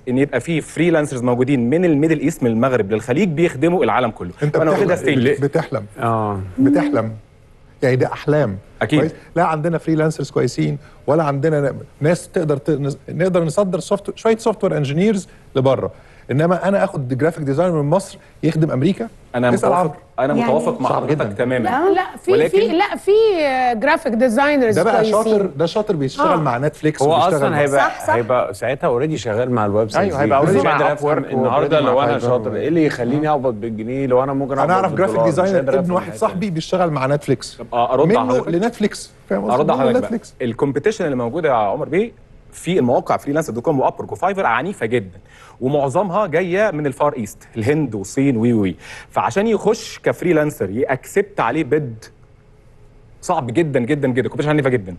ان يبقى في فريلانسرز موجودين من الميدل ايست من المغرب للخليج بيخدموا العالم كله انت وانا واخدها بتحلم ستيج بتحلم اه بتحلم يعني ده احلام أكيد. كويس؟ لا عندنا فريلانسرز كويسين ولا عندنا ناس تقدر ت... نقدر نصدر سوفت شويه سوفت وير انجينيرز لبره انما انا اخد جرافيك ديزاينر من مصر يخدم امريكا انا اسال عمرو متوافق انا يعني متوافق مع صعب حضرتك جداً. تماما لا لا في ولكن- في لا في جرافيك ديزاينرز ده بقى كويسين شاطر ده شاطر بيشتغل آه. مع نتفليكس هو وبيشتغل اصلا مع- هيبقى صح، صح. هيبقى ساعتها اوريدي شغال مع الويب سايت أيوه، هيبقى already مع قادر افهم Upwork النهارده وalready مع لو انا Fiverr. شاطر ايه اللي يخليني اقبض بالجنيه لو انا ممكن انا اقبض اعرف جرافيك بالدولار؟ مش ديزاينر قادر ابن أفهم واحد الحتة صاحبي بيشتغل مع نتفليكس طب ارد على منه حضرتك لنتفليكس فاهم قصدي؟ ارد على منه حضرتك بقى لنتفليكس الكومبيتيشن اللي موجوده يا عمر بيه في المواقع فريلانسر دوت كوم وابورك وفايفر عنيفه جدا ومعظمها جايه من الفار ايست الهند والصين وي وي فعشان يخش كفريلانسر ياكسبت عليه بيد صعب جدا جدا جدا الكومبيتيشن عنيفه جدا